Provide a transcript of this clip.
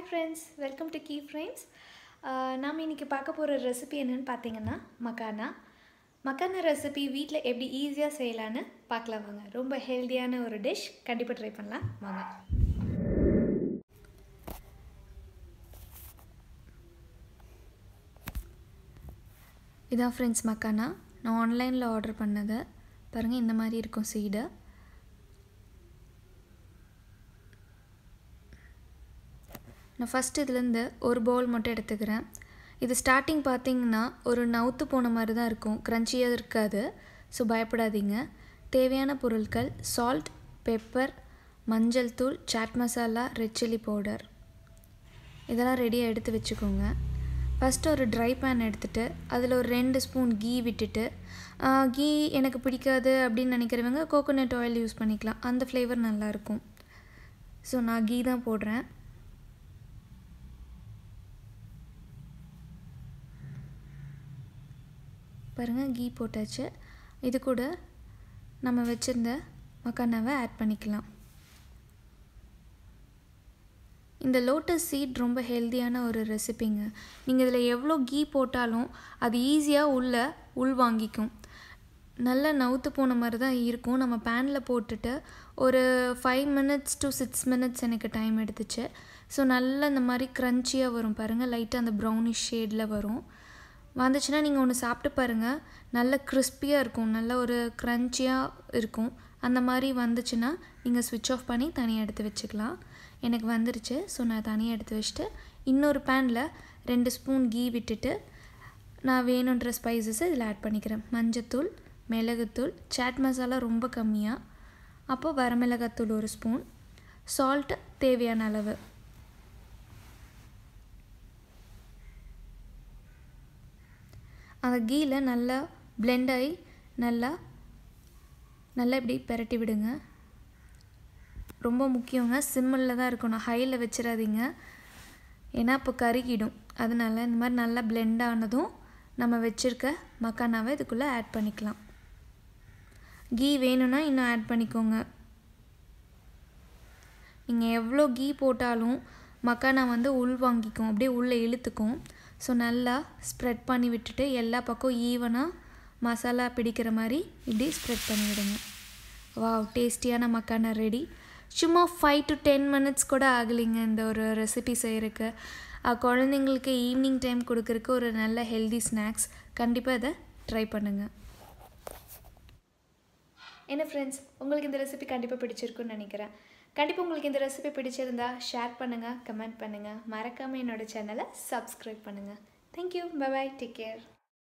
friends welcome to கீ friends நாம் இன்றைக்கி பார்க்க போகிற ரெசிபி என்னென்னு பார்த்தீங்கன்னா மக்கானா மக்கானா ரெசிபி வீட்டில் எப்படி ஈஸியாக செய்யலான்னு பார்க்கலாம் வாங்க ரொம்ப ஹெல்த்தியான ஒரு டிஷ் கண்டிப்பாக ட்ரை பண்ணலாம் வாங்க இதான் ஃப்ரெண்ட்ஸ் மக்கானா நான் ஆன்லைனில் ஆர்டர் பண்ணது பாருங்கள் இந்த மாதிரி இருக்கும் சீடை நான் ஃபஸ்ட் இதுலேருந்து ஒரு பவுல் மட்டும் எடுத்துக்கிறேன் இது ஸ்டார்டிங் பார்த்தீங்கன்னா ஒரு நவுத்து போன மாதிரி தான் இருக்கும் க்ரன்ச்சியாக இருக்காது ஸோ பயப்படாதீங்க தேவையான பொருட்கள் சால்ட் பெப்பர் மஞ்சள் தூள் chaat masala red chilli powder இதெல்லாம் ரெடியாக எடுத்து வச்சுக்கோங்க ஃபஸ்ட்டு ஒரு ட்ரை பேன் எடுத்துகிட்டு அதில் ஒரு ரெண்டு ஸ்பூன் கீ விட்டுட்டு கீ எனக்கு பிடிக்காது அப்படின்னு நினைக்கிறவங்க கோகோனட் ஆயில் யூஸ் பண்ணிக்கலாம் அந்த ஃப்ளேவர் நல்லாயிருக்கும் ஸோ நான் கீ தான் போடுறேன் பாருங்கள் கீ போட்டாச்சு இது கூட நம்ம வச்சுருந்த மக்கானாவை ஆட் பண்ணிக்கலாம் இந்த லோட்டஸ் சீட் ரொம்ப ஹெல்த்தியான ஒரு ரெசிபிங்க நீங்கள் இதில் எவ்வளோ கீ போட்டாலும் அது ஈஸியாக உள்ள உள் வாங்கிக்கும் நல்ல நவுத்து போன மாதிரி தான் இருக்கும் நம்ம பேனில் போட்டுட்டு ஒரு five minutes to six minutes எனக்கு டைம் எடுத்துச்சு ஸோ நல்லா இந்த மாதிரி க்ரன்ச்சியாக வரும் பாருங்கள் லைட்டாக அந்த ப்ரௌனிஷ் ஷேடில் வரும் வந்துச்சுன்னா நீங்கள் ஒன்று சாப்பிட்டு பாருங்கள் நல்ல கிறிஸ்பியாக இருக்கும் நல்ல ஒரு க்ரன்ச்சியாக இருக்கும் அந்த மாதிரி வந்துச்சுன்னா நீங்கள் ஸ்விட்ச் ஆஃப் பண்ணி தனியாக எடுத்து வச்சுக்கலாம் எனக்கு வந்துருச்சு ஸோ நான் தனியாக எடுத்து வச்சுட்டு இன்னொரு பேனில் ரெண்டு ஸ்பூன் கீ விட்டுட்டு நான் வேணுன்ற ஸ்பைசஸை இதில் ஆட் பண்ணிக்கிறேன் மஞ்சத்தூள் மிளகுத்தூள் சாட் மசாலா ரொம்ப கம்மியாக அப்போ வரமிளகாத்தூள் ஒரு ஸ்பூன் சால்ட் தேவையான அளவு அந்த கீயில் நல்லா பிளெண்ட் ஆகி நல்லா நல்லா இப்படி பெரட்டி விடுங்க ரொம்ப முக்கியங்க சிம்மில் தான் இருக்கணும் ஹையில் வச்சிடாதீங்க ஏன்னா இப்போ கருகிடும் அதனால் இந்த மாதிரி நல்லா பிளெண்ட் ஆனதும் நம்ம வச்சுருக்க மக்கானாவை இதுக்குள்ளே ஆட் பண்ணிக்கலாம் கீ வேணும்னா இன்னும் ஆட் பண்ணிக்கோங்க நீங்கள் எவ்வளோ கீ போட்டாலும் மக்கானா வந்து உள் வாங்கிக்கும் அப்படியே உள்ளே இழுத்துக்கும் ஸோ நல்லா ஸ்ப்ரெட் பண்ணி விட்டுட்டு எல்லா பக்கம் ஈவனாக மசாலா பிடிக்கிற மாதிரி இப்படி ஸ்ப்ரெட் பண்ணி விடுங்க வாவ் டேஸ்டியான மக்கானா ரெடி சும்மா ஃபைவ் டு டென் மினிட்ஸ் கூட ஆகலைங்க இந்த ஒரு ரெசிபி செய்கிறதுக்கு குழந்தைங்களுக்கு ஈவினிங் டைம் கொடுக்குறக்கு ஒரு நல்ல ஹெல்தி ஸ்நாக்ஸ் கண்டிப்பாக இதை ட்ரை பண்ணுங்கள் என்ன ஃப்ரெண்ட்ஸ் உங்களுக்கு இந்த ரெசிபி கண்டிப்பாக பிடிச்சிருக்குன்னு நினைக்கிறேன் கண்டிப்பாக உங்களுக்கு இந்த ரெசிபி பிடிச்சிருந்தா ஷேர் பண்ணுங்கள் கமெண்ட் பண்ணுங்கள் மறக்காமல் என்னோடய சேனலை சப்ஸ்கிரைப் பண்ணுங்கள் thank you bye bye take care